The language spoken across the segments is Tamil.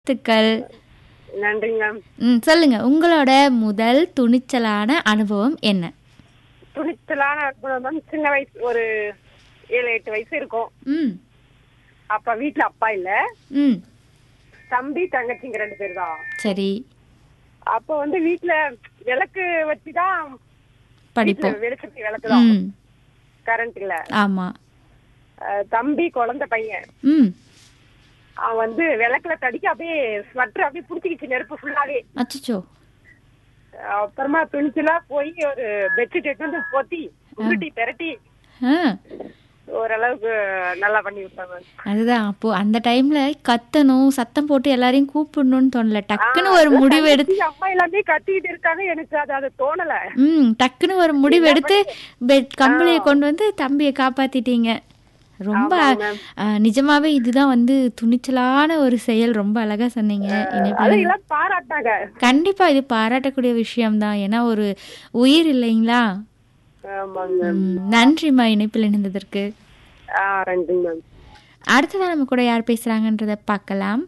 வாழ்த்துக்கள் நன்றிங்க மேம் ம் சொல்லுங்க உங்களோட முதல் துணிச்சலான அனுபவம் என்ன துணிச்சலான அனுபவம் மேம் சின்ன வயசு ஒரு ஏழு எட்டு வயசு இருக்கும் ம் அப்ப வீட்ல அப்பா இல்ல ம் தம்பி தங்கச்சிங்க ரெண்டு பேர் தான் சரி அப்ப வந்து வீட்ல விளக்கு வச்சுதான் வீட்ல படிப்போம் வெளிச்சத்து விளக்கு தான் ம் கரண்ட் இல்ல ஆமாம் அஹ் தம்பி குழந்தை பையன் ம் அவன் வந்து விளக்குல தடிக்க அப்படியே ஸ்வெட்டர் அப்படியே புடிச்சிக்கிச்சு நெருப்பு ஃபுல்லாவே அச்சச்சோ அப்புறமா துணிச்சலா போய் ஒரு பெட்ஷீட் எடுத்து வந்து போத்தி உருட்டி பெரட்டி ஆ ஓரளவுக்கு நல்லா பண்ணி விட்டாங்க அதுதான் அப்போ அந்த டைம்ல கத்தணும் சத்தம் போட்டு எல்லாரையும் கூப்பிடணும்னு தோணல டக்குன்னு ஒரு முடிவு எடுத்து அம்மா எல்லாமே கத்திக்கிட்டு இருக்காங்க எனக்கு அது அது தோணல ம் டக்குன்னு ஒரு முடிவு எடுத்து பெட் கம்பளியை கொண்டு வந்து தம்பியை காப்பாத்திட்டீங்க ரொம்ப ஆ, நிஜமாவே இதுதான் வந்து துணிச்சலான ஒரு செயல் ரொம்ப அழகா சொன்னீங்க இணைப்பில் அது எல்லாம் பாராட்டாங்க கண்டிப்பா இது பாராட்டக்கூடிய விஷயம்தான் ஏன்னா ஒரு உயிர் இல்லைங்களா ஆமாங்க ம், நன்றிம்மா இணைப்பில் இணைந்ததற்கு ஆ ரெண்டுங்க மேம் அடுத்ததான் நம்ம கூட யார் பேசுறாங்கன்றத பார்க்கலாம்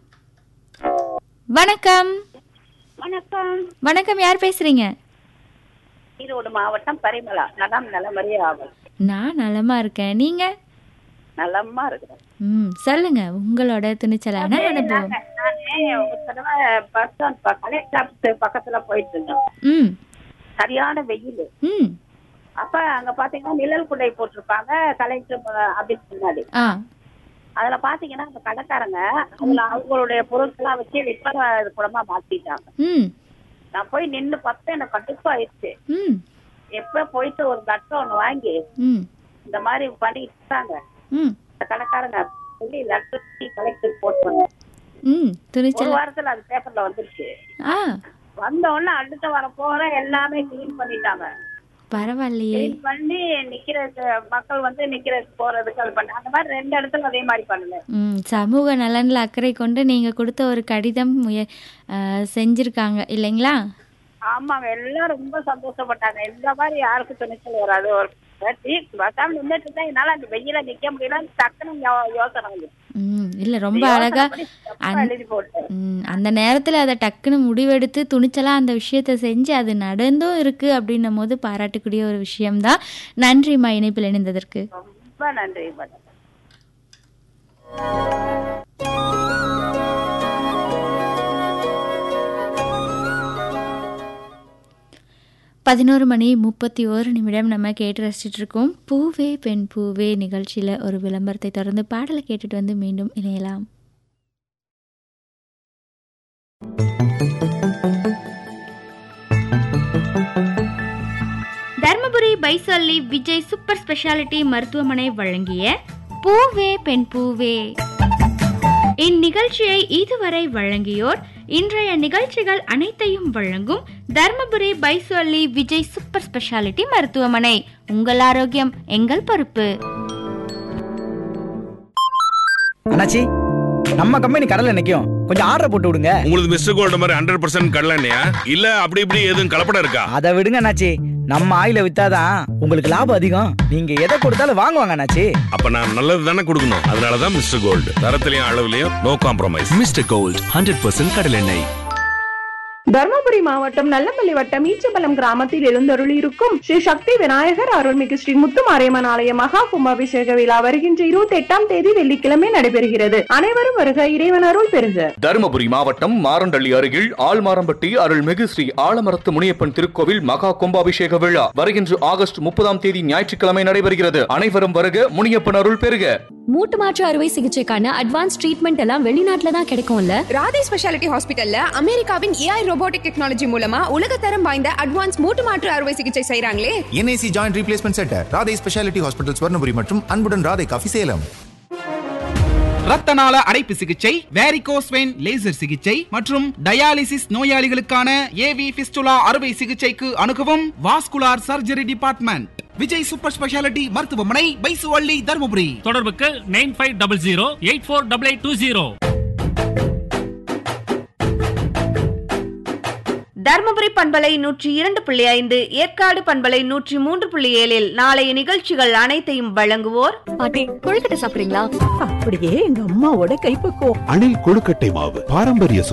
வணக்கம் வணக்கம் வணக்கம் யார் பேசுறீங்க ஈரோடு மாவட்டம் பரிமளா நலம் நலமறிய ஆகும் நான் நலமா இருக்கேன் நீங்க நலமா இருக்கிறேன் ம் சொல்லுங்க உங்களோட துணிச்சலான அனுபவம் நாங்க- நானே ஒரு தடவை பஸ் ஸ்டாண்ட் ப- கலெக்டர் ஆபீஸ் பக்கத்துல போயிட்டு இருந்தோம் ம் சரியான வெயில் ம் அப்ப அங்க பாத்தீங்கன்னா நிழல் குடை போட்டிருப்பாங்க கலெக்டர் ஆபீஸ் முன்னாடி ஆ அதுல பாத்தீங்கன்னா அந்த கடைக்காரங்க அதுல அவங்களுடைய பொருட்கள்லாம் வச்சு விற்பனை கூடமா மாத்திட்டாங்க ம் நான் போய் நின்னு பார்த்தேன் எனக்கு கடுப்பாயிருச்சு ம் எப்ப போயிட்டு ஒரு தட்டை ஒண்ணு வாங்கி ம் இந்த மாதிரி பண்ணிட்டு இருக்காங்க ம் அந்த கடைக்காரங்க சொல்லி லெட்டர் கலெக்டர் போட்டு வந்தேன் ம் ஒரு துணிச்சல் வாரத்துல அது பேப்பர்ல வந்துருச்சு ஆ வந்த உடனே அடுத்த வாரம் போற எல்லாமே கிளீன் பண்ணிட்டாங்க பரவாயில்லையே கிளீன் பண்ணி நிக்கிறதுக்கு மக்கள் வந்து நிக்கிறதுக்கு போறதுக்கு அது பண்ண அந்த மாதிரி ரெண்டு இடத்துல அதே மாதிரி பண்ணல ம் சமூக நலனில் அக்கறை கொண்டு நீங்கள் கொடுத்த ஒரு கடிதம் முய ஆ, செஞ்சிருக்காங்க இல்லைங்களா ஆமாங்க எல்லாம் ரொம்ப சந்தோஷப்பட்டாங்க இந்த மாதிரி யாருக்கும் துணிச்சல் வராது ஒரு பசாம நின்றுட்டு இருந்தா என்னால அந்த வெயில நிக்க முடியல டக்குனு யோ- யோசனை வந்து ம் இல்லை ரொம்ப அழகா அந் எழுதி போட்டு ம், அந்த நேரத்தில் அதை டக்குன்னு முடிவெடுத்து துணிச்சலாக அந்த விஷயத்தை செஞ்சு அது நடந்தும் இருக்கு அப்படின்னும் போது பாராட்டக்கூடிய ஒரு விஷயம்தான் நன்றிம்மா இணைப்பில் இணைந்ததற்கு ரொம்ப நன்றி மேடம் பதினோரு மணி முப்பத்தி ஓரு நிமிடம் நம்ம கேட்டு ரசிச்சுட்டு இருக்கோம் பூவே பெண் பூவே நிகழ்ச்சியில் ஒரு விளம்பரத்தை தொடர்ந்து பாடலை கேட்டுட்டு வந்து மீண்டும் இணையலாம் தர்மபுரி பைசல்லி விஜய் சூப்பர் ஸ்பெஷாலிட்டி மருத்துவமனை வழங்கிய பூவே பெண் பூவே இந்நிகழ்ச்சியை இதுவரை வழங்கியோர் இன்றைய நிகழ்ச்சிகள் அனைத்தையும் வழங்கும் தர்மபுரி பைசோலி விஜய் சூப்பர் ஸ்பெஷாலிட்டி மருத்துவமனை உங்கள் ஆரோக்கியம் எங்கள் பொறுப்பு அண்ணாச்சி நம்ம கம்பெனி கடல்ல நிக்கும் கொஞ்சம் ஆர்டர் போட்டு விடுங்க உங்களுக்கு மிஸ்டர் கோல்டு மாதிரி ஹண்ட்ரட் பர்சன்ட் கடலண்ணையா இல்ல அப்படி இப்படி எதுவும் கலப்படம் இருக்கா அதை விடுங்க அண்ணாச்சி நம்ம ஆயில வித்தாதான் உங்களுக்கு லாபம் அதிகம் நீங்க எதை கொடுத்தாலும் வாங்குவாங்க அண்ணாச்சி அப்ப நான் நல்லது தானே கொடுக்கணும் அதனாலதான் மிஸ்டர் கோல்டு தரத்திலையும் அளவுலயும் no compromise mister gold hundred percent கடலெண்ணெய் தர்மபுரி மாவட்டம் நல்லப்பள்ளி வட்டம் ஈச்சபலம் கிராமத்தில் எழுந்தருளி இருக்கும் ஸ்ரீ சக்தி விநாயகர் அருள்மிகு ஸ்ரீ முத்துமாரியம்மன் ஆலய மகா கும்பாபிஷேக விழா வருகின்ற இருபத்தி எட்டாம் தேதி வெள்ளிக்கிழமை நடைபெறுகிறது அனைவரும் வருக இறைவன் அருள் பெறுக தருமபுரி மாவட்டம் மாரண்டள்ளி அருகில் ஆழ்மாரம்பட்டி அருள்மிகு ஸ்ரீ ஆலமரத்து முனியப்பன் திருக்கோவில் மகா கும்பாபிஷேக விழா வருகின்ற ஆகஸ்ட் முப்பதாம் தேதி ஞாயிற்றுக்கிழமை நடைபெறுகிறது அனைவரும் வருக முனியப்பன் அருள் பெறுக மூட்டு மாற்று அறுவை சிகிச்சைக்கான அட்வான்ஸ் ட்ரீட்மெண்ட் எல்லாம் வெளிநாட்டுல தான் கிடைக்கும்ல ராதே ஸ்பெஷாலிட்டி ஹாஸ்பிட்டல்ல அமெரிக்காவின் ஏஐ ரோபோட்டிக் டெக்னாலஜி மூலமா உலகத்தரம் வாய்ந்த அட்வான்ஸ் மூட்டு மாற்று அறுவை சிகிச்சை செய்றாங்களே NIC joint replacement centre Radhai speciality hospital Swarnapuri மற்றும் அன்புடன் ராதை காஃபி சேலம் ரத்தநாள அடைப்பு சிகிச்சை வேரிகோஸ் வெயின் லேசர் சிகிச்சை மற்றும் டயாலிசிஸ் நோயாளிகளுக்கான ஏவி பிஸ்டுலா அறுவை சிகிச்சைக்கு அணுகவும் vascular surgery department Vijay super speciality மருத்துவமனை பைசுவள்ளி தருமபுரி தொடர்புக்கு nine five double zero eight four double eight two zero Dharmapuri பண்பலை நூற்றி இரண்டு புள்ளி ஐந்து ஏற்காடு பண்பலை நூற்றி மூன்று புள்ளி ஏழில் நாளைய நிகழ்ச்சிகள் அனைத்தையும் வழங்குவோர் பாட்டி கொழுக்கட்டை சாப்பிடுறீங்களா அப்படியே எங்க அம்மாவோட கைப்பக்குவம் அணில் கொழுக்கட்டை மாவு பாரம்பரிய